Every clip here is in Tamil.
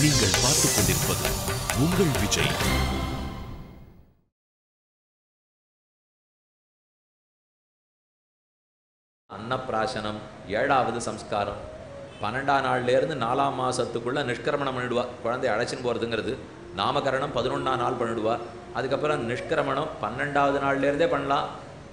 நீங்கள் பார்த்துக் கொண்டிருப்பது உங்கள் விஜய் அன்னப்பிராசனம் ஏழாவது சம்ஸ்காரம் பன்னெண்டாம் நாள்லேருந்து நாலாம் மாதத்துக்குள்ளே நிஷ்கிரமணம் பண்ணிடுவா குழந்தைய அழைச்சின்னு போகிறதுங்கிறது நாமகரணம் பதினொன்றாம் நாள் பண்ணிடுவா அதுக்கப்புறம் நிஷ்கிரமணம் பன்னெண்டாவது நாள்லேருந்தே பண்ணலாம்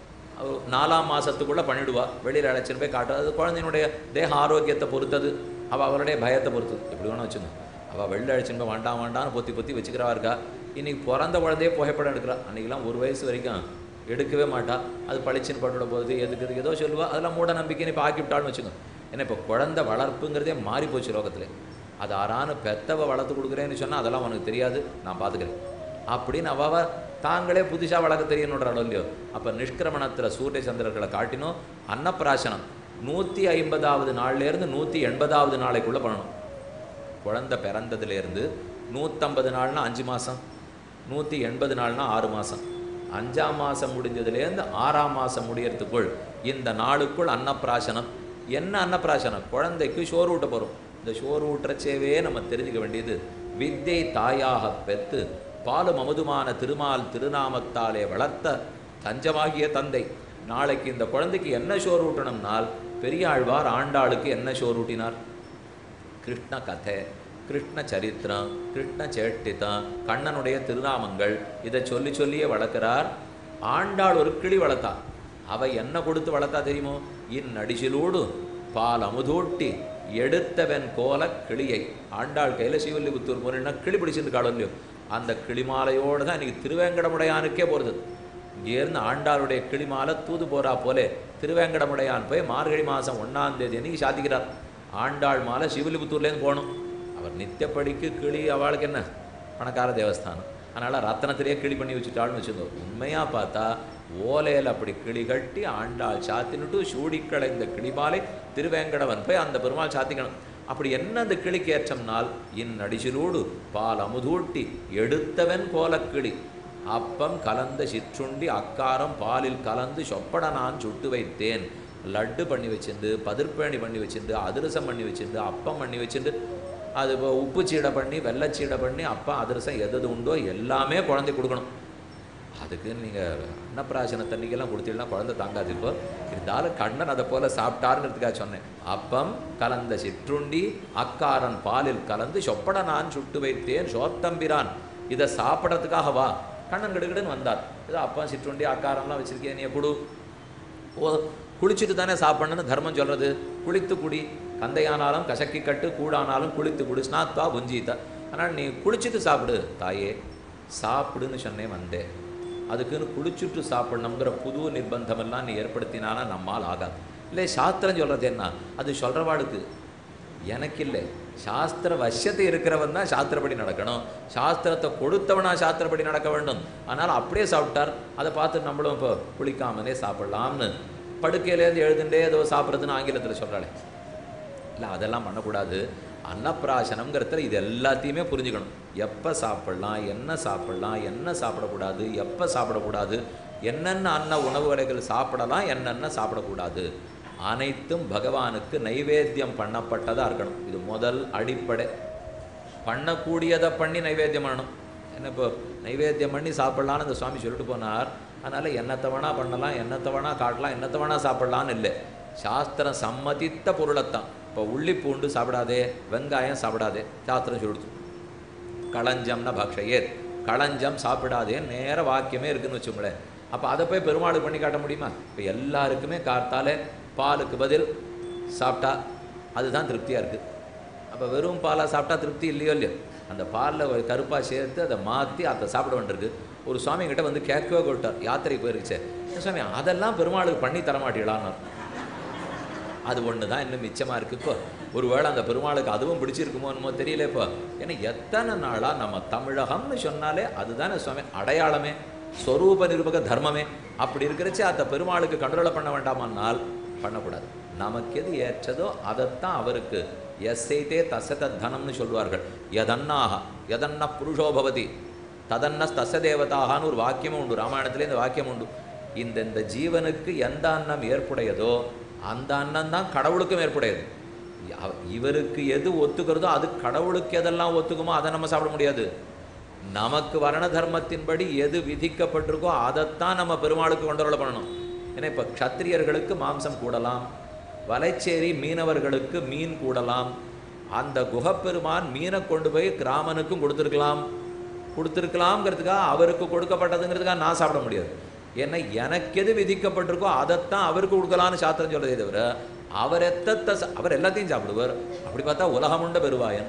அவ நாலாம் மாதத்துக்குள்ளே பண்ணிடுவா வெளியில் அழைச்சின்னு போய் காட்டுறது அது குழந்தையினுடைய தேக ஆரோக்கியத்தை பொறுத்தது அவள் அவளுடைய பயத்தை பொறுத்தது எப்படி வேணா வச்சுங்க அவள் வெளில அழைச்சின்னு போய் வேண்டாம் வேண்டாம்னு பொத்தி பொத்தி வச்சுக்கிறவா இருக்கா இன்னைக்கு பிறந்த குழந்தையே புகைப்படம் எடுக்கிறா அன்றைக்கெல்லாம் ஒரு வயசு வரைக்கும் எடுக்கவே மாட்டா அது பளிச்சுன்னு பட்டுவிட போகுது எதுக்கு எதுக்கு ஏதோ சொல்லுவா அதெல்லாம் மூட நம்பிக்கைன்னு இப்போ ஆக்கி விட்டாள்னு வச்சுக்கோங்க ஏன்னா இப்போ குழந்தை வளர்ப்புங்கிறதே மாறி போச்சு லோகத்தில் அது ஆறான பெத்தவ வளர்த்து கொடுக்குறேன்னு சொன்னால் அதெல்லாம் உனக்கு தெரியாது நான் பார்த்துக்கிறேன் அப்படின்னு அவ தாங்களே புதுசாக வளர்க்க தெரியணுன்றாளோ இல்லையோ அப்போ நிஷ்கிரமணத்தில் சூரிய சந்திரர்களை காட்டினோம் அன்னப்பிராசனம் நூற்றி ஐம்பதாவது நாள்லேருந்து நூற்றி எண்பதாவது நாளைக்குள்ளே பண்ணணும் குழந்தை பிறந்ததுலேருந்து நூற்றம்பது நாள்னா அஞ்சு மாதம் நூற்றி எண்பது நாள்னா ஆறு மாதம் அஞ்சாம் மாதம் முடிஞ்சதுலேருந்து ஆறாம் மாதம் முடியறதுக்குள் இந்த நாளுக்குள் அன்னப்பிராசனம் என்ன அன்னப்பிராசனம் குழந்தைக்கு சோறு ஊட்ட போகிறோம் இந்த சோறு ஊட்டுறச்சேவே நம்ம தெரிஞ்சுக்க வேண்டியது வித்தை தாயாக பெற்று பாலும் அமுதுமான திருமால் திருநாமத்தாலே வளர்த்த தஞ்சமாகிய தந்தை நாளைக்கு இந்த குழந்தைக்கு என்ன சோறு ஊட்டணும்னால் பெரியாழ்வார் ஆண்டாளுக்கு என்ன சோறு ஊட்டினார் கிருஷ்ண கதை கிருஷ்ண சரித்திரம் கிருஷ்ண சேட்டிதம் கண்ணனுடைய திருநாமங்கள் இதை சொல்லி சொல்லியே வளர்க்கிறார் ஆண்டாள் ஒரு கிளி வளர்த்தா அவ என்ன கொடுத்து வளர்த்தா தெரியுமோ இந்நடிசிலோடு பால் அமுதூட்டி எடுத்தவன் கோல கிளியை ஆண்டாள் கையில சிவல்லிபுத்தூர் போனா கிளி பிடிச்சிருந்து காலம் இல்லையோ அந்த கிளிமாலையோடு தான் இன்னைக்கு திருவேங்கடமுடையானுக்கே போகிறது இங்கேருந்து ஆண்டாளுடைய கிளிமாலை தூது போறா போலே திருவேங்கடமுடையான் போய் மார்கழி மாதம் ஒன்றாம் தேதி அன்னைக்கு சாத்திக்கிறார் ஆண்டாள் மாலை சிவலிபுத்தூர்லேருந்து போகணும் அவர் நித்தியப்படிக்கு கிளி அவளுக்கு என்ன பணக்கார தேவஸ்தானம் அதனால் ரத்தனத்திலேயே கிளி பண்ணி வச்சுட்டாள்னு வச்சுக்கோ உண்மையாக பார்த்தா ஓலையில் அப்படி கிளி கட்டி ஆண்டாள் சாத்தினுட்டு சூடிக்களை இந்த கிளிமாலை திருவேங்கடவன் போய் அந்த பெருமாள் சாத்திக்கணும் அப்படி என்ன அந்த கிளிக்கு ஏற்றம்னால் இந்நடிசிலோடு பால் அமுதூட்டி எடுத்தவன் கோலக்கிளி அப்பம் கலந்த சிற்றுண்டி அக்காரம் பாலில் கலந்து சொப்பட நான் சுட்டு வைத்தேன் லட்டு பண்ணி வச்சிருந்து பதிர்பேணி பண்ணி வச்சிருந்து அதிரசம் பண்ணி வச்சிருந்து அப்பம் பண்ணி வச்சிருந்து அது இப்போ உப்பு சீடை பண்ணி வெள்ளச்சீடை பண்ணி அப்பம் அதிரசம் எது எது உண்டோ எல்லாமே குழந்தை கொடுக்கணும் அதுக்கு நீங்கள் அன்னப்பிராசனத்தன்னைக்கெல்லாம் கொடுத்தீங்கன்னா குழந்தை தாங்காது இப்போ இருந்தாலும் கண்ணன் அதை போல் சாப்பிட்டாருங்கிறதுக்காக சொன்னேன் அப்பம் கலந்த சிற்றுண்டி அக்காரன் பாலில் கலந்து சொப்பட நான் சுட்டு வைத்தேன் சோத்தம்பிரான் இதை சாப்பிட்றதுக்காக வா கண்ணன் கிடுகிடுன்னு வந்தார் ஏதோ அப்பம் சிற்றுண்டி அக்காரம்லாம் வச்சிருக்கேன் நீ கொடு ஓ குளிச்சுட்டு தானே சாப்பிடணும்னு தர்மம் சொல்கிறது குளித்து குடி கந்தையானாலும் கசக்கி கட்டு கூடானாலும் குளித்து குடி ஸ்நாத்வா புஞ்சித்தா ஆனால் நீ குளிச்சுட்டு சாப்பிடு தாயே சாப்பிடுன்னு சொன்னேன் வந்தேன் அதுக்குன்னு குளிச்சுட்டு சாப்பிடணுங்கிற புது நிர்பந்தமெல்லாம் நீ ஏற்படுத்தினானா நம்மால் ஆகாது இல்லை சாஸ்திரம் சொல்கிறது என்ன அது சொல்கிறவாளுக்கு எனக்கு இல்லை சாஸ்திர வசியத்தை இருக்கிறவன் தான் சாஸ்திரப்படி நடக்கணும் சாஸ்திரத்தை கொடுத்தவனா சாஸ்திரப்படி நடக்க வேண்டும் ஆனால் அப்படியே சாப்பிட்டார் அதை பார்த்து நம்மளும் இப்போ குளிக்காமலே சாப்பிடலாம்னு படுக்கையிலேருந்து எழுதுண்டே ஏதோ சாப்பிட்றதுன்னு ஆங்கிலத்தில் சொல்கிறாளே இல்லை அதெல்லாம் பண்ணக்கூடாது அன்னப்பிராசனம்ங்கிறதுல இது எல்லாத்தையுமே புரிஞ்சுக்கணும் எப்போ சாப்பிடலாம் என்ன சாப்பிடலாம் என்ன சாப்பிடக்கூடாது எப்போ சாப்பிடக்கூடாது என்னென்ன அன்ன உணவு வகைகள் சாப்பிடலாம் என்னென்ன சாப்பிடக்கூடாது அனைத்தும் பகவானுக்கு நைவேத்தியம் பண்ணப்பட்டதாக இருக்கணும் இது முதல் அடிப்படை பண்ணக்கூடியதை பண்ணி நைவேத்தியம் பண்ணணும் என்ன இப்போ நைவேத்தியம் பண்ணி சாப்பிட்லான்னு இந்த சுவாமி சொல்லிட்டு போனார் அதனால் என்னத்தை வேணால் பண்ணலாம் என்னத்தை வேணால் காட்டலாம் என்னத்தை வேணால் சாப்பிட்லான்னு இல்லை சாஸ்திரம் சம்மதித்த பொருளைத்தான் இப்போ உள்ளி பூண்டு சாப்பிடாதே வெங்காயம் சாப்பிடாதே சாஸ்திரம் சொல்லிடுது களஞ்சம்னா பக்ஷையே களஞ்சம் சாப்பிடாதே நேர வாக்கியமே இருக்குன்னு வச்சுங்களேன் அப்போ அதை போய் பெருமாளுக்கு பண்ணி காட்ட முடியுமா இப்போ எல்லாருக்குமே காத்தாலே பாலுக்கு பதில் சாப்பிட்டா அதுதான் திருப்தியாக இருக்குது அப்போ வெறும் பாலாக சாப்பிட்டா திருப்தி இல்லையோ இல்லையோ அந்த பாலில் ஒரு கருப்பாக சேர்த்து அதை மாற்றி அதை சாப்பிட வேண்டியிருக்கு ஒரு சுவாமி கிட்ட வந்து கேட்கவே கொட்டார் யாத்திரைக்கு போயிருச்சு சுவாமி அதெல்லாம் பெருமாளுக்கு பண்ணி தரமாட்டீங்களான்னு அது ஒன்று தான் இன்னும் மிச்சமாக இருக்குது இப்போ ஒருவேளை அந்த பெருமாளுக்கு அதுவும் பிடிச்சிருக்குமோ என்னமோ தெரியல இப்போ ஏன்னா எத்தனை நாளாக நம்ம தமிழகம்னு சொன்னாலே அதுதானே சுவாமி அடையாளமே ஸ்வரூப நிருபக தர்மமே அப்படி இருக்கிறச்சே அந்த பெருமாளுக்கு கண்ட்ரோலை பண்ண வேண்டாமானால் பண்ணக்கூடாது நமக்கு எது ஏற்றதோ அதைத்தான் அவருக்கு எஸ்ஸைத்தே தசத தனம்னு சொல்வார்கள் எதன்னாக எதன்ன புருஷோ பவதி ததன்ன தச தேவதாகான்னு ஒரு வாக்கியமும் உண்டு ராமாயணத்திலே இந்த வாக்கியம் உண்டு இந்த இந்த ஜீவனுக்கு எந்த அன்னம் ஏற்புடையதோ அந்த அன்னம் தான் கடவுளுக்கும் ஏற்புடையது அவ- இவருக்கு எது ஒத்துக்கிறதோ அது கடவுளுக்கு எதெல்லாம் ஒத்துக்குமோ அதை நம்ம சாப்பிட முடியாது நமக்கு வர்ண தர்மத்தின்படி எது விதிக்கப்பட்டிருக்கோ அதைத்தான் நம்ம பெருமாளுக்கு கொண்டவரை பண்ணணும் ஏன்னா இப்போ க்ஷத்திரியர்களுக்கு மாம்சம் கூடலாம் வலைச்சேரி மீனவர்களுக்கு மீன் கூடலாம் அந்த குகப்பெருமான் மீனை கொண்டு போய் கிராமனுக்கும் கொடுத்துருக்கலாம் கொடுத்துருக்கலாம்ங்கிறதுக்காக அவருக்கு கொடுக்கப்பட்டதுங்கிறதுக்காக நான் சாப்பிட முடியாது ஏன்னா எனக்கு எது விதிக்கப்பட்டிருக்கோ அதைத்தான் அவருக்கு கொடுக்கலான்னு சாத்திரம் சொல்றதே தவிர அவர் எத்தத்தை சா- அவர் எல்லாத்தையும் சாப்பிடுவார் அப்படி பார்த்தா உலகமுண்ட பெருவாயன்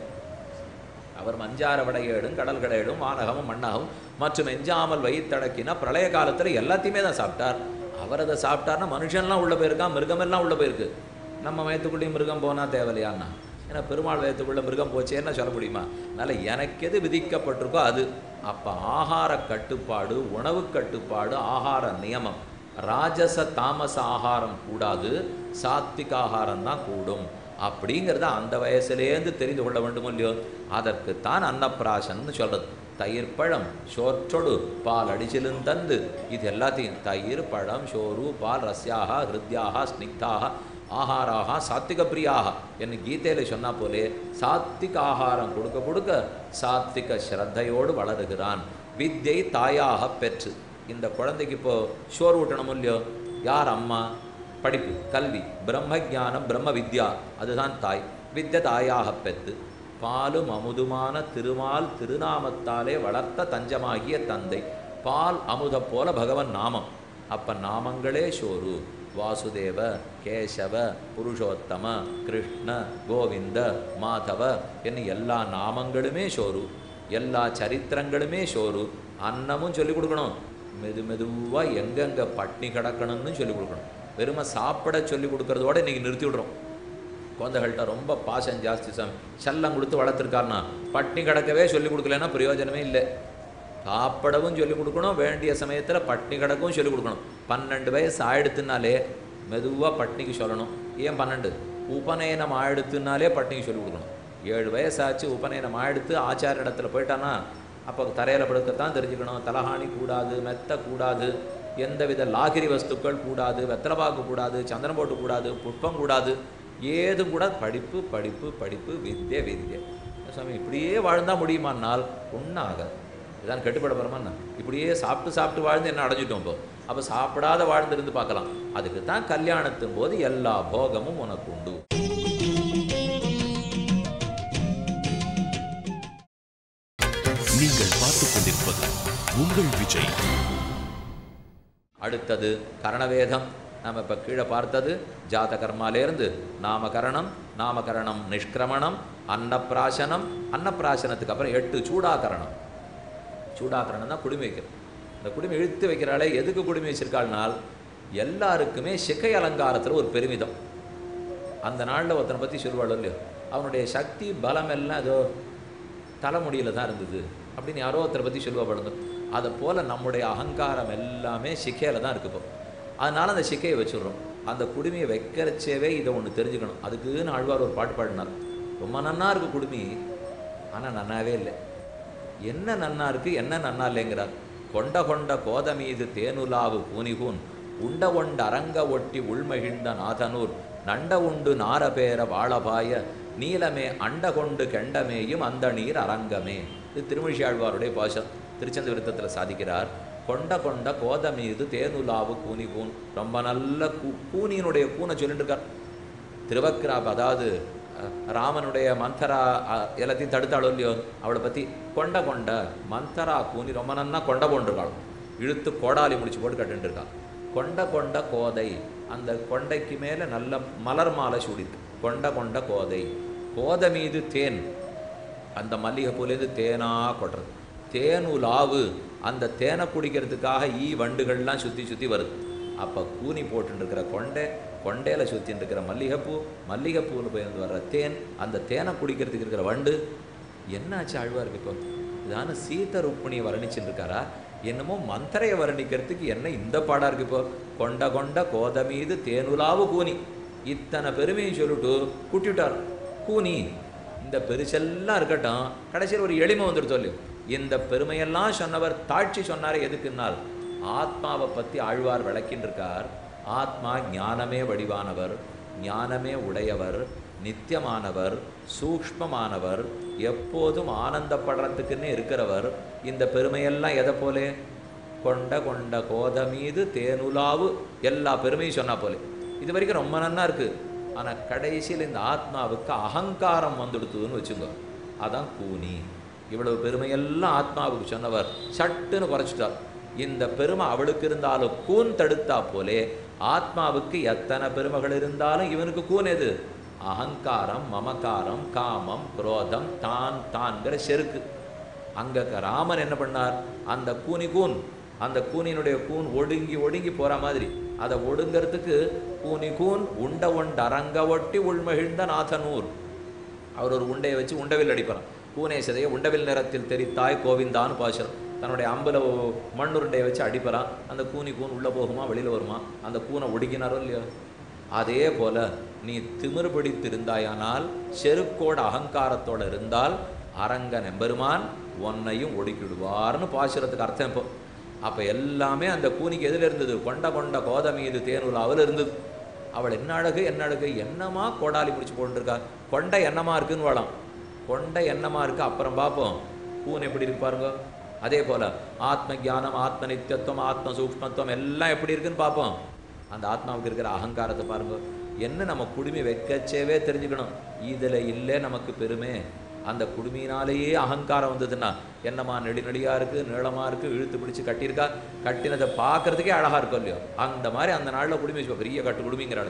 அவர் மஞ்சார வடையேடும் கடல் கடையேடும் வானகமும் மண்ணாகும் மற்றும் எஞ்சாமல் வயிற்றடக்கினா பிரளய காலத்தில் எல்லாத்தையுமே தான் சாப்பிட்டார் அவர் அதை சாப்பிட்டார்னா மனுஷன்லாம் உள்ள போயிருக்கான் மிருகமெல்லாம் உள்ள போயிருக்கு நம்ம வயத்துக்குள்ளேயும் மிருகம் போனால் தேவையில்லையான்னா ஏன்னா பெருமாள் வயத்துக்குள்ள மிருகம் போச்சு என்ன சொல்ல முடியுமா அதனால் எனக்கு எது விதிக்கப்பட்டிருக்கோ அது அப்போ ஆகார கட்டுப்பாடு உணவு கட்டுப்பாடு ஆகார நியமம் ராஜச தாமச ஆகாரம் கூடாது சாத்விக ஆகாரம் தான் கூடும் அப்படிங்கிறத அந்த வயசுலேருந்து தெரிந்து கொள்ள வேண்டும் இல்லையோ அதற்குத்தான் அன்னப்பிராசன்னு சொல்றது தயிர் பழம் சோற்றொடு பால் அடிச்சிலுந்தந்து இது எல்லாத்தையும் தயிர் பழம் சோறு பால் ரஸ்யாக ஹிருத்யாக ஸ்னிக்தாக ஆகாராக சாத்விக பிரியாக என்று கீதையில சொன்னா போலே சாத்விக ஆகாரம் கொடுக்க கொடுக்க சாத்விக ஸ்ரத்தையோடு வளருகிறான் வித்யை தாயாக பெற்று இந்த குழந்தைக்கு இப்போ சோறு ஊட்டணும் இல்லையோ யார் அம்மா படிப்பு கல்வி பிரம்ம ஞானம் பிரம்ம வித்யா அதுதான் தாய் வித்ய தாயாக பெற்று பாலும் அமுதுமான திருமால் திருநாமத்தாலே வளர்த்த தஞ்சமாகிய தந்தை பால் அமுத போல பகவன் நாமம் அப்ப நாமங்களே சோறு வாசுதேவ கேசவ புருஷோத்தம கிருஷ்ண கோவிந்த மாதவ என்ன எல்லா நாமங்களுமே சோறு எல்லா சரித்திரங்களுமே சோறு அன்னமும் சொல்லிக் கொடுக்கணும் மெது மெதுவாக எங்கெங்கே பட்னி கிடக்கணும்னு சொல்லிக் கொடுக்கணும் வெறுமை சாப்பிட சொல்லி கொடுக்கறதோட இன்னைக்கு நிறுத்தி விடுறோம் குழந்தைகள்கிட்ட ரொம்ப பாசம் ஜாஸ்தி சாமி செல்லம் கொடுத்து வளர்த்துருக்காருனா பட்னி கிடக்கவே சொல்லி கொடுக்கலன்னா பிரயோஜனமே இல்லை சாப்பிடவும் சொல்லிக் கொடுக்கணும் வேண்டிய சமயத்தில் பட்னி கிடக்கவும் சொல்லிக் கொடுக்கணும் பன்னெண்டு வயசு ஆயிடுத்துனாலே மெதுவாக பட்னிக்கு சொல்லணும் ஏன் பன்னெண்டு உபநயனம் ஆயிடுத்துனாலே பட்னிக்கு சொல்லிக் கொடுக்கணும் ஏழு வயசாச்சு உபநயனம் ஆயிடுத்து ஆச்சார இடத்துல போயிட்டானா அப்போ தரையில் படுக்கத்தான் தெரிஞ்சுக்கணும் தலகாணி கூடாது மெத்த கூடாது எந்தவித லாகிரி வஸ்துக்கள் கூடாது வெத்தலைப்பாக்கு கூடாது சந்தனம் போட்டு கூடாது புஷ்பம் கூடாது ஏதும் கூட படிப்பு படிப்பு படிப்பு வித்ய வித்ய சாமி இப்படியே வாழ்ந்தா முடியுமானால் ஒன்றாகாது இதான் கட்டுப்பட போகிறோமா இப்படியே சாப்பிட்டு சாப்பிட்டு வாழ்ந்து என்ன அடைஞ்சிட்டோம் இப்போ அப்போ சாப்பிடாத வாழ்ந்திருந்து பார்க்கலாம் அதுக்கு தான் கல்யாணத்தின் போது எல்லா போகமும் உனக்கு உண்டு நீங்கள் பார்த்துக் கொண்டிருப்பது உங்கள் விஜய் அடுத்தது கரணவேதம் நம்ம இப்போ கீழே பார்த்தது ஜாத கர்மாலேருந்து நாமகரணம் நாமகரணம் நிஷ்கிரமணம் அன்னப்பிராசனம் அன்னப்பிராசனத்துக்கு அப்புறம் எட்டு சூடாகரணம் சூடாகரணம் தான் குடுமி வைக்கிறது இந்த குடுமி இழுத்து வைக்கிறாளே எதுக்கு குடுமி வச்சிருக்காள்னால் எல்லாருக்குமே சிகை அலங்காரத்தில் ஒரு பெருமிதம் அந்த நாளில் ஒருத்தனை பற்றி சொல்லுவாள் இல்லையோ அவனுடைய சக்தி பலம் எல்லாம் ஏதோ தலைமுடியில் தான் இருந்தது அப்படின்னு யாரோ ஒருத்தரை பற்றி சொல்லுவா படுங்க அதை போல் நம்முடைய அகங்காரம் எல்லாமே சிக்கையில் தான் இருக்கு இப்போ அதனால் அந்த சிக்கையை வச்சுடுறோம் அந்த குடுமையை வைக்கிறச்சேவே இதை ஒன்று தெரிஞ்சுக்கணும் அதுக்குன்னு ஆழ்வார் ஒரு பாட்டு பாடினார் ரொம்ப நன்னா இருக்கு குடுமி ஆனால் நன்னாவே இல்லை என்ன நன்னா இருக்கு என்ன நன்னா இல்லைங்கிறார் கொண்ட கொண்ட கோத மீது தேனுலாவு பூனிகூன் உண்ட ஒண்ட அரங்க ஒட்டி உள்மகிழ்ந்த நாதனூர் நண்ட உண்டு நாரபேர வாழபாய நீலமே அண்ட கொண்டு கெண்டமேயும் அந்த நீர் அரங்கமே இது திருமிழியாழ்வாருடைய பாஷம் திருச்சந்த விருத்தத்தில் சாதிக்கிறார் கொண்ட கொண்ட கோத மீது தேனுலாவு கூனிகூன் ரொம்ப நல்ல கூ கூனியினுடைய கூனை சொல்லிட்டு இருக்கார் திருவக்ராப் அதாவது அஹ், ராமனுடைய மந்தரா அஹ், எல்லாத்தையும் தடுத்தாளோ இல்லையோ அவளை பற்றி கொண்ட கொண்ட மந்தரா கூனி ரொம்ப நன்னா கொண்ட போண்டிருக்காள் இழுத்து கோடாலி முடிச்சு போட்டு கட்டுட்டு இருக்கா கொண்ட கொண்ட கோதை அந்த கொண்டைக்கு மேலே நல்ல மலர் மாலை சூடித்து கொண்ட கொண்ட கோதை கோதை மீது தேன் அந்த மல்லிகைப்பூலேருந்து தேனாக கொட்டுறது தேனுலாவு அந்த தேனை குடிக்கிறதுக்காக ஈ வண்டுகள்லாம் சுற்றி சுற்றி வருது அப்போ கூனி போட்டுட்டு இருக்கிற கொண்டை கொண்டையில் சுற்றிட்டு இருக்கிற மல்லிகைப்பூ மல்லிகைப்பூவில் போயிருந்து வர்ற தேன் அந்த தேனை குடிக்கிறதுக்கு இருக்கிற வண்டு என்னாச்சு ஆழ்வாருக்கு இப்போ இதான சீத ருக்மிணியை வர்ணிச்சுட்டு இருக்காரா என்னமோ மந்தரையை வர்ணிக்கிறதுக்கு என்ன இந்த பாடா இருக்கு இப்போ கொண்ட கொண்ட கோத மீது தேனுலாவு கூனி இத்தனை பெருமையும் சொல்லிட்டு கூட்டிவிட்டார் கூனி இந்த பெருசெல்லாம் இருக்கட்டும் கடைசியில் ஒரு எளிமை வந்துட்டு சொல்லு இந்த பெருமையெல்லாம் சொன்னவர் தாட்சி சொன்னாரே எதுக்குன்னால் ஆத்மாவை பற்றி ஆழ்வார் விளக்கின்னு இருக்கார் ஆத்மா ஞானமே வடிவானவர் ஞானமே உடையவர் நித்தியமானவர் சூக்ஷ்மமானவர் எப்போதும் ஆனந்தப்படுறதுக்குன்னு இருக்கிறவர் இந்த பெருமையெல்லாம் எதை போலே கொண்ட கொண்ட கோத மீது தேனுலாவு எல்லா பெருமையும் சொன்னா போலே இது வரைக்கும் ரொம்ப நன்னா இருக்கு ஆனா கடைசியில் இந்த ஆத்மாவுக்கு அகங்காரம் வந்துடுத்துன்னு வச்சுங்க அதான் கூனி இவ்வளவு பெருமையெல்லாம் ஆத்மாவுக்கு சொன்னவர் சட்டுன்னு குறைச்சிட்டார் இந்த பெருமை அவளுக்கு இருந்தாலும் கூன் தடுத்தா போலே ஆத்மாவுக்கு எத்தனை பெருமைகள் இருந்தாலும் இவனுக்கு கூன் எது அகங்காரம் மமகாரம் காமம் குரோதம் தான் தான்கிற செருக்கு அங்க ராமன் என்ன பண்ணார் அந்த கூனி கூன் அந்த கூனினுடைய கூன் ஒடுங்கி ஒடுங்கி போற மாதிரி அதை ஒடுங்கிறதுக்கு கூனி கூன் உண்ட உண்ட அரங்க ஒட்டி உள்மகிழ்ந்த நாதனூர் அவர் ஒரு உண்டையை வச்சு உண்டவில் அடிப்பாராம் பூனே சிதைய உண்டவில் நிறத்தில் தெரித்தாய் கோவிந்தான்னு பாசுரம் தன்னுடைய அம்பல மண்ணுருண்டையை வச்சு அடிப்பறான் அந்த கூனி கூன் உள்ளே போகுமா வெளியில் வருமா அந்த கூனை ஒடுக்கினாரோ இல்லையோ அதே போல நீ திமிரு பிடித்திருந்தாயானால் செருக்கோட அகங்காரத்தோட இருந்தால் அரங்கன் எம்பெருமான் உன்னையும் ஒடுக்கிடுவார்னு பாசுரத்துக்கு அர்த்தம் இப்போ அப்போ எல்லாமே அந்த கூனிக்கு எதில் இருந்தது கொண்ட கொண்ட கோத மீது தேனுலாவில் இருந்தது அவள் என்ன அழகு என்ன அழகு என்னமா கோடாலி முடிச்சு போட்டுருக்கா கொண்ட என்னமா இருக்குன்னு வாழாம் கொண்ட என்னமா இருக்கு அப்புறம் பார்ப்போம் பூன் எப்படி இருக்கு பாருங்க அதே போல ஆத்ம ஞானம் ஆத்ம நித்தியத்துவம் ஆத்ம சூக்ஷ்மத்துவம் எல்லாம் எப்படி இருக்குன்னு பார்ப்போம் அந்த ஆத்மாவுக்கு இருக்கிற அகங்காரத்தை பாருங்க என்ன நம்ம குடுமி வைக்கச்சேவே தெரிஞ்சுக்கணும் இதில் இல்லை நமக்கு பெருமை அந்த குடுமியினாலேயே அகங்காரம் வந்ததுன்னா என்னம்மா நெடி நெடியாக இருக்குது நீளமாக இருக்குது இழுத்து பிடிச்சு கட்டியிருக்கா கட்டினதை பார்க்கறதுக்கே அழகாக இருக்கும் இல்லையோ அந்த மாதிரி அந்த நாளில் குடுமி வச்சுக்கோ பெரிய கட்டு குடுமிங்கிறாள்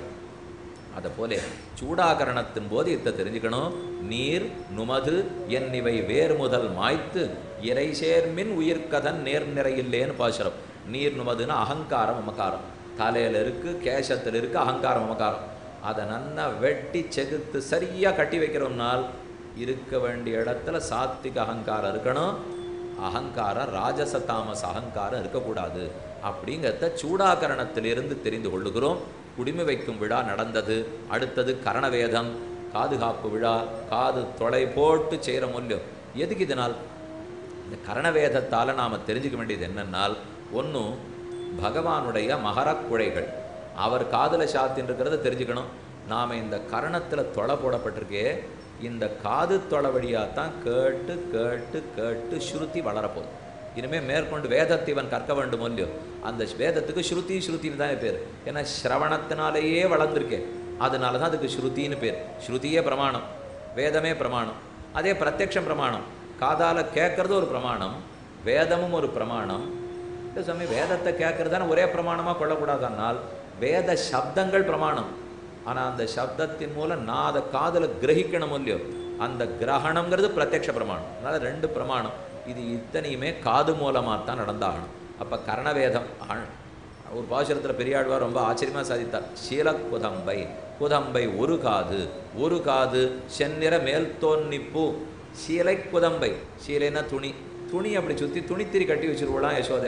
அதை போல சூடாகரணத்தின் போது இதை தெரிஞ்சுக்கணும் நீர் நுமது என்னிவை வேர் முதல் மாய்த்து இறை சேர்மின் உயிர்க்கதன் நேர் நிறையில்லேன்னு பாசுரம் நீர் நுமதுன்னு அகங்காரம் மமக்காரம் தலையில் இருக்கு கேசத்தில் இருக்கு அகங்காரம் மமக்காரம் அதை நன்னா வெட்டி செகுத்து சரியாக கட்டி வைக்கிறோம்னால் இருக்க வேண்டிய இடத்துல சாத்விக அகங்காரம் இருக்கணும் அகங்காரம் ராஜச தாமஸ் அகங்காரம் இருக்கக்கூடாது அப்படிங்கிறத சூடாகரணத்திலிருந்து தெரிந்து கொள்ளுகிறோம் குடிமை வைக்கும் விழா நடந்தது அடுத்தது கரணவேதம் காதுகாப்பு விழா காது தொலை போட்டு செய்கிற மூல்யம் எதுக்கு இதனால் இந்த கரணவேதத்தால் நாம் தெரிஞ்சுக்க வேண்டியது என்னன்னால் ஒன்றும் பகவானுடைய மகரக் குழைகள் அவர் காதில் சாத்தின்னு இருக்கிறத தெரிஞ்சுக்கணும் நாம் இந்த கரணத்தில் தொலை போடப்பட்டிருக்கே இந்த காது தொலை வழியாக தான் கேட்டு கேட்டு கேட்டு ஸ்ருதி வளரப்போகுது இனிமேல் மேற்கொண்டு வேதத்தை இவன் கற்க வேண்டும் இல்லையோ அந்த வேதத்துக்கு ஸ்ருதி ஸ்ருதின்னு தான் பேர் ஏன்னா சிரவணத்தினாலேயே வளர்ந்துருக்கேன் அதனால தான் அதுக்கு ஸ்ருதின்னு பேர் ஸ்ருதியே பிரமாணம் வேதமே பிரமாணம் அதே பிரத்யக்ஷம் பிரமாணம் காதால் கேட்கறது ஒரு பிரமாணம் வேதமும் ஒரு பிரமாணம் இந்த சமயம் வேதத்தை கேட்கறது தானே ஒரே பிரமாணமாக கொள்ளக்கூடாதனால் வேத சப்தங்கள் பிரமாணம் ஆனால் அந்த சப்தத்தின் மூலம் நான் அதை காதில் கிரகிக்கணும் இல்லையோ அந்த கிரகணங்கிறது பிரத்யக்ஷ பிரமாணம் அதனால் ரெண்டு பிரமாணம் இது இத்தனையுமே காது மூலமாக தான் நடந்தாகணும் அப்போ கரணவேதம் ஆ- ஒரு பாசுரத்தில் பெரியாழ்வார் ரொம்ப ஆச்சரியமாக சாதித்தார் சீல குதம்பை குதம்பை ஒரு காது ஒரு காது செந்நிற மேல் தோன்னிப்பூ சீலை குதம்பை சீலைன்னா துணி துணி அப்படி சுற்றி துணித்திரி கட்டி வச்சிருவோலாம் யசோதை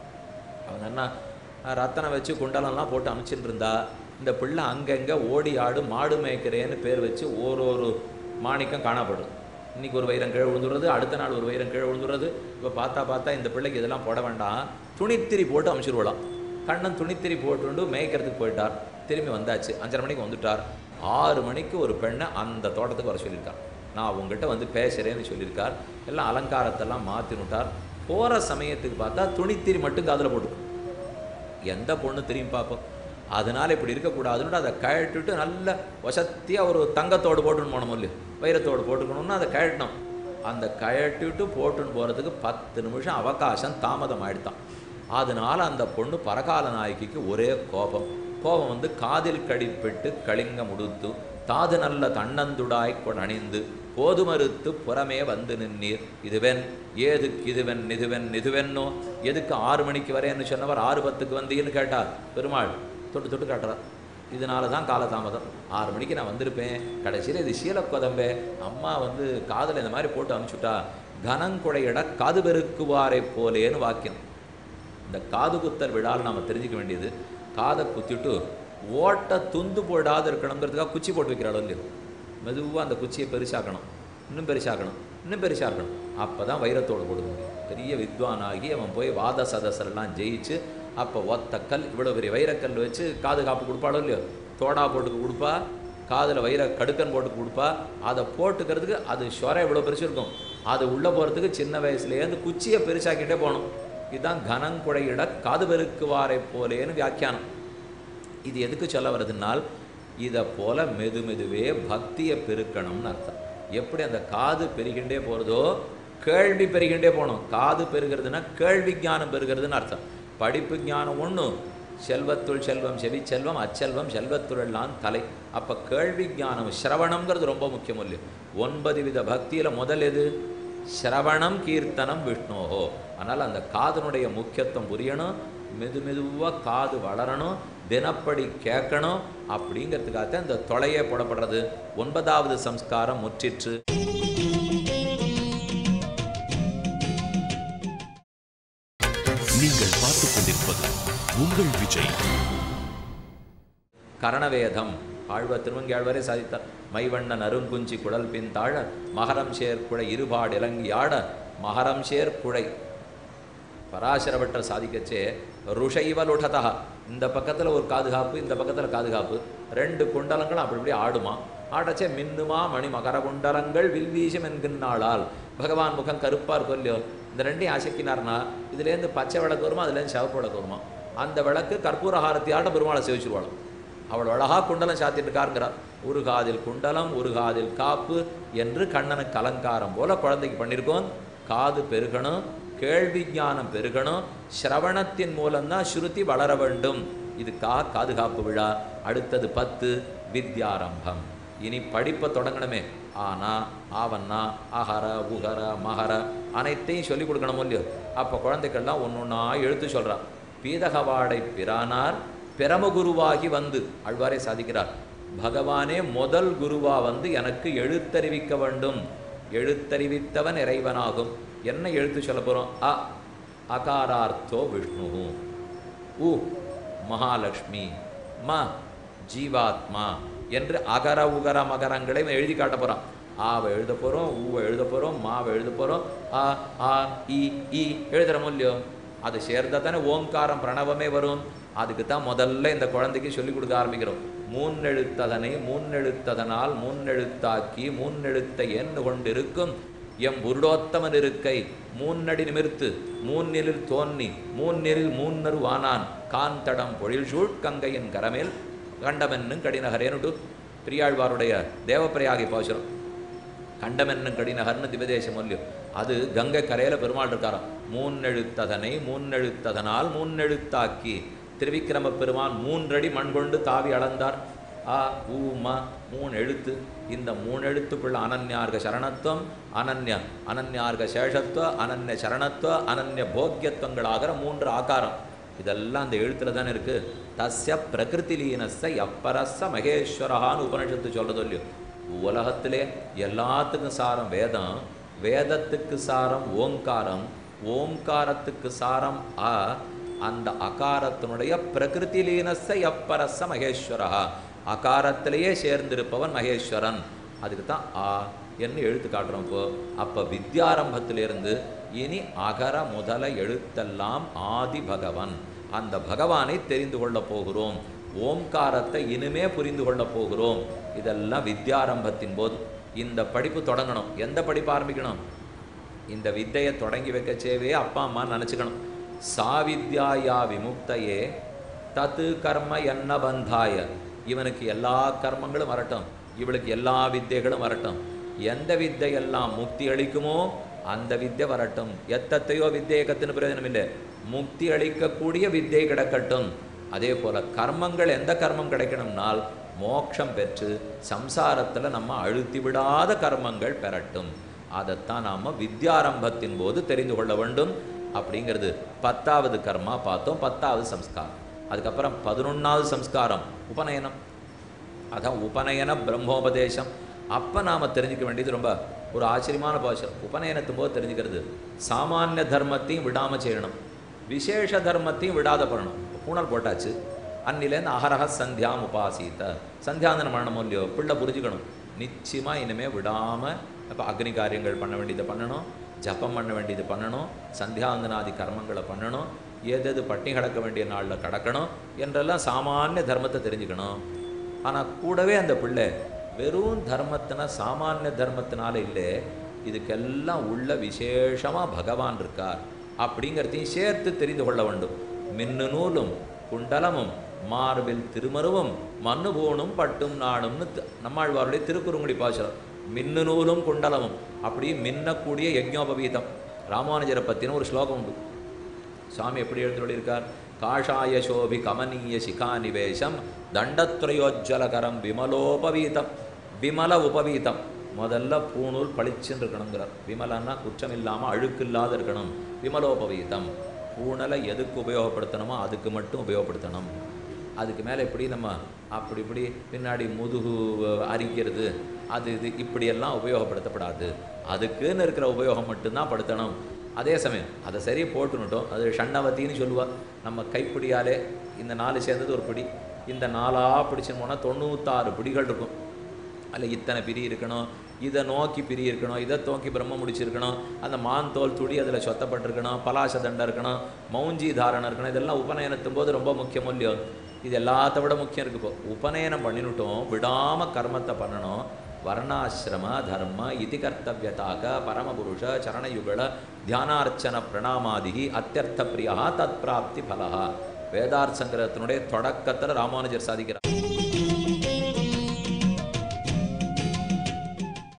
அவங்க என்ன ரத்தனை வச்சு குண்டலம்லாம் போட்டு அமைச்சிட்டு இருந்தா இந்த பிள்ளை அங்கங்கே ஓடி ஆடு மாடு மேய்க்கிறேன்னு பேர் வச்சு ஒரு ஒரு மாணிக்கம் காணப்படும் இன்னைக்கு ஒரு வைரம் கீழே விழுந்துடுறது அடுத்த நாள் ஒரு வைரம் கீழே விழுந்துடுறது இப்போ பார்த்தா பார்த்தா இந்த பிள்ளைக்கு இதெல்லாம் போட வேண்டாம் துணித்திரி போட்டு அமைச்சிருவலாம் கண்ணன் துணித்திரி போட்டுண்டு மேய்க்கிறதுக்கு போயிட்டார் திரும்பி வந்தாச்சு அஞ்சரை மணிக்கு வந்துட்டார் ஆறு மணிக்கு ஒரு பெண்ணை அந்த தோட்டத்துக்கு வர சொல்லியிருக்கார் நான் உங்ககிட்ட வந்து பேசுகிறேன்னு சொல்லியிருக்கார் எல்லாம் அலங்காரத்தெல்லாம் மாற்றினுட்டார் போகிற சமயத்துக்கு பார்த்தா துணித்திரி மட்டும் காதில் போட்டுக்கும் எந்த பொண்ணு திரும்பி பார்ப்போம் அதனால் இப்படி இருக்கக்கூடாதுன்னு அதை கழட்டிட்டு நல்ல வசத்தியாக ஒரு தங்கத்தோடு போட்டுன்னு போனோம் இல்லையோ வைரத்தோடு போட்டுக்கணும்னு அதை கழட்டணும் அந்த கழட்டிட்டு போட்டுன்னு போகிறதுக்கு பத்து நிமிஷம் அவகாசம் தாமதம் ஆயிடுத்தான் அதனால அந்த பொண்ணு பரகால நாயகிக்கு ஒரே கோபம் கோபம் வந்து காதில் கடிப்பிட்டு கலிங்க முடுத்து தாது நல்ல தன்னந்துடாய் கொணணிந்து போதுமறுத்து புறமே வந்து நின்னீர் இதுவென் ஏதுக்கு இதுவென் நிதுவென் நிதுவென்னோ எதுக்கு ஆறு மணிக்கு வரேன்னு சொன்னவர் ஆறு பத்துக்கு வந்தீன்னு கேட்டார் பெருமாள் தொட்டு தொட்டு காட்டுறார் இதனால தான் காலதாமதம் ஆறு மணிக்கு நான் வந்திருப்பேன் கடைசியில் இது சீலக்கொதம்பே அம்மா வந்து காதில் இந்த மாதிரி போட்டு அனுப்பிச்சுட்டா கனங்குடையிட காது பெருக்குவாரை போலேன்னு வாக்கியம் இந்த காது குத்தல் விழாவில் நாம் தெரிஞ்சுக்க வேண்டியது காதை குத்திட்டு ஓட்டை துந்து போடாது இருக்கணுங்கிறதுக்காக குச்சி போட்டு வைக்கிறாளோ இல்லையோ மெதுவாக அந்த குச்சியை பெருசாக்கணும் இன்னும் பெருசாக்கணும் இன்னும் பெருசாக்கணும் அப்போ தான் வைரத்தோடு கொடுக்க முடியும் பெரிய வித்வானாகி அவன் போய் வாத சதசரெல்லாம் ஜெயிச்சு அப்போ ஒத்த கல் இவ்வளோ பெரிய வைரக்கல் வச்சு காது காப்பு கொடுப்பாளோ இல்லையோ தோடா போட்டுக்கு கொடுப்பா காதில் வயிற கடுக்கன் போட்டு கொடுப்பா அதை போட்டுக்கிறதுக்கு அது ஸ்வரம் இவ்வளோ பெருசு இருக்கும் அது உள்ளே போகிறதுக்கு சின்ன வயசுலேருந்து குச்சியை பெருசாக்கிட்டே போகணும் இதுதான் கனங்குழையிட காது பெருக்குவாரை போலேன்னு வியாக்கியானம் இது எதுக்கு சொல்ல வருதுன்னால் இதை போல மெது மெதுவே பக்தியை பெருக்கணும்னு அர்த்தம் எப்படி அந்த காது பெருகின்றே போகிறதோ கேள்வி பெருகின்றே போகணும் காது பெருகிறதுனா கேள்வி ஞானம் பெருகிறதுன்னு அர்த்தம் படிப்பு ஞானம் ஒன்று செல்வத்துள் செல்வம் செவி செல்வம் அச்செல்வம் செல்வத்துள்ளெல்லாம் தலை அப்போ கேள்வி ஞானம் சிரவணம்ங்கிறது ரொம்ப முக்கியம் இல்லையோ ஒன்பது வித பக்தியில் முதல் எது சிரவணம் கீர்த்தனம் விஷ்ணோஹோ அதனால் அந்த காதனுடைய முக்கியத்துவம் புரியணும் மெது மெதுவாக காது வளரணும் தினப்படி கேட்கணும் அப்படிங்கிறதுக்காக இந்த தொலையே போடப்படுறது ஒன்பதாவது சம்ஸ்காரம் முற்றிற்று நீங்கள் பார்த்துக் கொண்டிருப்பது உங்கள் விஜய் கரணவேதம் ஆழ்வ திருவங்கியாழ்வரே சாதித்தார் மைவண்ணன் அருங்குஞ்சி குழல் பின் தாழ மகரம் சேர் குழை இருபாடு இலங்கி ஆட மகரம் சேர் குழை பராசரவற்ற சாதிக்கச்சே ருஷைவலுடதா இந்த பக்கத்தில் ஒரு காதுகாப்பு இந்த பக்கத்தில் காதுகாப்பு ரெண்டு குண்டலங்களும் அப்படி இப்படி ஆடுமா ஆடச்சே மின்னுமா மணி மகர குண்டலங்கள் வில்வீசம் என்கின்றாளால் பகவான் முகம் கருப்பா இருக்கும் இல்லையோ இந்த ரெண்டையும் அசைக்கினார்னா இதுலேருந்து பச்சை விளக்கு வருமா அதுலேருந்து சிவப்பு விளக்கு வருமா அந்த விளக்கு கற்பூர ஹாரத்தியாட்ட பெருமாளை சேவிச்சிருவாளாம் அவள் அழகா குண்டலம் சாத்திட்டு இருக்காருங்கிறார் ஒரு காதில் குண்டலம் ஒரு காதில் காப்பு என்று கண்ணனுக்கு அலங்காரம் போல குழந்தைக்கு பண்ணியிருக்கோம் காது பெருகணும் கேள்வி ஞானம் பெருகணும் சிரவணத்தின் மூலம்தான் ஸ்ருதி வளர வேண்டும் இதுக்கா காதுகாப்பு விழா அடுத்தது பத்து வித்யாரம்பம் இனி படிப்பை தொடங்கணுமே ஆனா ஆவன்னா அகர உகர மகர அனைத்தையும் சொல்லிக் கொடுக்கணும் இல்லையோ அப்போ குழந்தைகள்லாம் ஒன்று ஒன்றா எழுத்து சொல்றா பீதகவாடை பிரானார் பிரமகுருவாகி வந்து அழ்வாரே சாதிக்கிறார் பகவானே முதல் குருவா வந்து எனக்கு எழுத்தறிவிக்க வேண்டும் எழுத்தறிவித்தவன் இறைவனாகும் என்ன எழுத்து சொல்ல போகிறோம் அ அகாரார்த்தோ விஷ்ணு உ மகாலட்சுமி ம ஜீவாத்மா என்று அகர உகர மகரங்களை இவன் எழுதி காட்ட போகிறான் ஆவை எழுத போகிறோம் ஊவை எழுத போகிறோம் மாவை எழுத போகிறோம் ஆ ஆ இ இ எழுதுகிறோம் இல்லையோ அது சேர்ந்தா தானே ஓங்காரம் பிரணவமே வரும் அதுக்கு தான் முதல்ல இந்த குழந்தைக்கு சொல்லிக் கொடுக்க ஆரம்பிக்கிறோம் மூன்னெழுத்ததனை மூன்னெழுத்ததனால் மூன்னெழுத்தாக்கி மூன்னெழுத்தை எண்ணு கொண்டிருக்கும் எம் உருடோத்தமன் இருக்கை மூன்னடி நிமிர்த்து மூன்னிலில் தோன்னி மூன்னிலில் மூன்னரு வானான் காந்தடம் பொழில் சூழ் கங்கையின் கரமேல் கண்டமென்னும் கடிநகரேனுட்டு பெரியாழ்வாருடைய தேவப்பிரயாகி பாசுரம் கண்டமென்னும் கடிநகர்னு திவதேசம் இல்லையோ அது கங்கை கரையில பெருமாள் இருக்காராம் மூன்னெழுத்ததனை மூன்னெழுத்ததனால் மூன்னெழுத்தாக்கி திருவிக்கிரம பெருமான் மூன்றடி மண் கொண்டு தாவி அளந்தார் ஆ ஊ ம மூணு எழுத்து இந்த மூணு எழுத்துக்குள்ள அனன்யார்க சரணத்துவம் அனன்ய அனன்யார்க சேஷத்துவ அனன்ய சரணத்துவ அனன்ய போக்கியத்துவங்களாகிற மூன்று ஆகாரம் இதெல்லாம் அந்த எழுத்துல தானே இருக்கு தஸ்ய பிரகிருதி லீனஸ்ய எப்பரச மகேஸ்வரஹான்னு உபனிஷத்து சொல்றது இல்லையோ உலகத்திலே எல்லாத்துக்கும் சாரம் வேதம் வேதத்துக்கு சாரம் ஓங்காரம் ஓங்காரத்துக்கு சாரம் அ அந்த அகாரத்தினுடைய பிரகிருதி லீனஸ்ய எப்பரச மகேஸ்வரா அகாரத்திலேயே சேர்ந்திருப்பவன் மகேஸ்வரன் அதுக்கு தான் ஆ என்று எழுத்து காட்டுறோம் இப்போ அப்போ வித்யாரம்பத்திலிருந்து இனி அகர முதல எழுத்தெல்லாம் ஆதி பகவன் அந்த பகவானை தெரிந்து கொள்ளப் போகிறோம் ஓம்காரத்தை இனிமே புரிந்து கொள்ளப் போகிறோம் இதெல்லாம் வித்யாரம்பத்தின் போது இந்த படிப்பு தொடங்கணும் எந்த படிப்பு ஆரம்பிக்கணும் இந்த வித்தையை தொடங்கி வைக்கச்சேவே அப்பா அம்மா நினச்சிக்கணும் சாவித்யாயா விமுக்தையே தத்து கர்ம என்ன பந்தாய இவனுக்கு எல்லா கர்மங்களும் வரட்டும் இவளுக்கு எல்லா வித்தைகளும் வரட்டும் எந்த வித்தை எல்லாம் முக்தி அளிக்குமோ அந்த வித்தை வரட்டும் எத்தத்தையோ வித்தையை கத்துன்னு பிரயோஜனம் இல்லை முக்தி அளிக்கக்கூடிய வித்தை கிடக்கட்டும் அதே போல கர்மங்கள் எந்த கர்மம் கிடைக்கணும்னால் மோட்சம் பெற்று சம்சாரத்தில் நம்ம அழுத்தி விடாத கர்மங்கள் பெறட்டும் அதைத்தான் நாம் வித்யாரம்பத்தின் போது தெரிந்து கொள்ள வேண்டும் அப்படிங்கிறது பத்தாவது கர்மா பார்த்தோம் பத்தாவது சம்ஸ்காரம் அதுக்கப்புறம் பதினொன்றாவது சம்ஸ்காரம் உபநயனம் அதான் உபநயன பிரம்மோபதேசம் அப்போ நாம் தெரிஞ்சுக்க வேண்டியது ரொம்ப ஒரு ஆச்சரியமான பாஷம் உபநயனத்தும் போது தெரிஞ்சுக்கிறது சாமானிய தர்மத்தையும் விடாமல் செய்யணும் விசேஷ தர்மத்தையும் விடாத பண்ணணும் பூணல் போட்டாச்சு அன்னிலேருந்து அகரக சந்தியாம் உபாசீத்த சந்தியாந்தனம் பண்ணணும் இல்லையோ பிள்ளை புரிஞ்சுக்கணும் நிச்சயமாக இனிமேல் விடாமல் அப்போ அக்னி காரியங்கள் பண்ண வேண்டியதை பண்ணணும் ஜபம் பண்ண வேண்டியது பண்ணணும் சந்தியாந்தனாதி கர்மங்களை பண்ணணும் எது எது பட்டினி கிடக்க வேண்டிய நாளில் கிடக்கணும் என்றெல்லாம் சாமானிய தர்மத்தை தெரிஞ்சுக்கணும் ஆனால் கூடவே அந்த பிள்ளை வெறும் தர்மத்தின சாமானிய தர்மத்தினால இல்லை இதுக்கெல்லாம் உள்ள விசேஷமாக பகவான் இருக்கார் அப்படிங்கிறதையும் சேர்த்து தெரிந்து கொள்ள வேண்டும் மின்னு நூலும் குண்டலமும் மார்பில் திருமருவும் மண்ணு போனும் பட்டும் நாணும்னு த- நம்மாழ்வாருடைய திருக்குறுங்குடி பாசுரம் மின்னு நூலும் குண்டலமும் அப்படி மின்னக்கூடிய யஜ்ஞோபவீதம் ராமானுஜரை பற்றின ஒரு ஸ்லோகம் உண்டு சுவாமி எப்படி எழுந்துள்ளிருக்கார் காஷாய சோபி கமனீய சிகாநிவேசம் தண்டத்ரயோஜ்ஜலகரம் விமலோபவீதம் விமல உபவீதம் முதல்ல பூணூல் பளிச்சுன்னு இருக்கணுங்கிறார் விமலன்னா குற்றம் இல்லாமல் அழுக்கு இல்லாத இருக்கணும் விமலோபவீதம் பூணலை எதுக்கு உபயோகப்படுத்தணுமோ அதுக்கு மட்டும் உபயோகப்படுத்தணும் அதுக்கு மேலே எப்படி நம்ம அப்படி இப்படி பின்னாடி முதுகு அஹ், அரிக்கிறது அது இது இப்படியெல்லாம் உபயோகப்படுத்தப்படாது அதுக்குன்னு இருக்கிற உபயோகம் மட்டும்தான் படுத்தணும் அதே சமயம் அதை சரி போட்டுனுட்டோம் அது ஷண்ணவத்தின்னு சொல்லுவா நம்ம கைப்பிடியாலே இந்த நாலு சேர்ந்தது ஒரு பிடி இந்த நாலாக பிடிச்சுன்னு போனால் தொண்ணூத்தாறு பிடிகள் இருக்கும் அதில் இத்தனை பிரி இருக்கணும் இதை நோக்கி பிரி இருக்கணும் இதை நோக்கி பிரம்ம முடிச்சிருக்கணும் அந்த மான் தோல் துடி அதில் சொத்தப்பட்டிருக்கணும் பலாச தண்டை இருக்கணும் மௌஞ்சி தாரணம் இருக்கணும் இதெல்லாம் உபநயனத்தும் போது ரொம்ப முக்கியம் இல்லையோ இது எல்லாத்த விட முக்கியம் இருக்கு இப்போ உபநயனம் பண்ணினுட்டோம் விடாமல் கர்மத்தை பண்ணணும் வர்ணாசிரம தர்ம இதி கர்த்தவியதாக பரமபுருஷ சரணயுகள தியானார்ச்சன பிரணாமாதிகி அத்தியர்த்த பிரியா தத் பிராப்தி பலஹா வேதார்த்த சங்கரத்தினுடைய தொடக்கத்தில் ராமானுஜர் சாதிக்கிறார்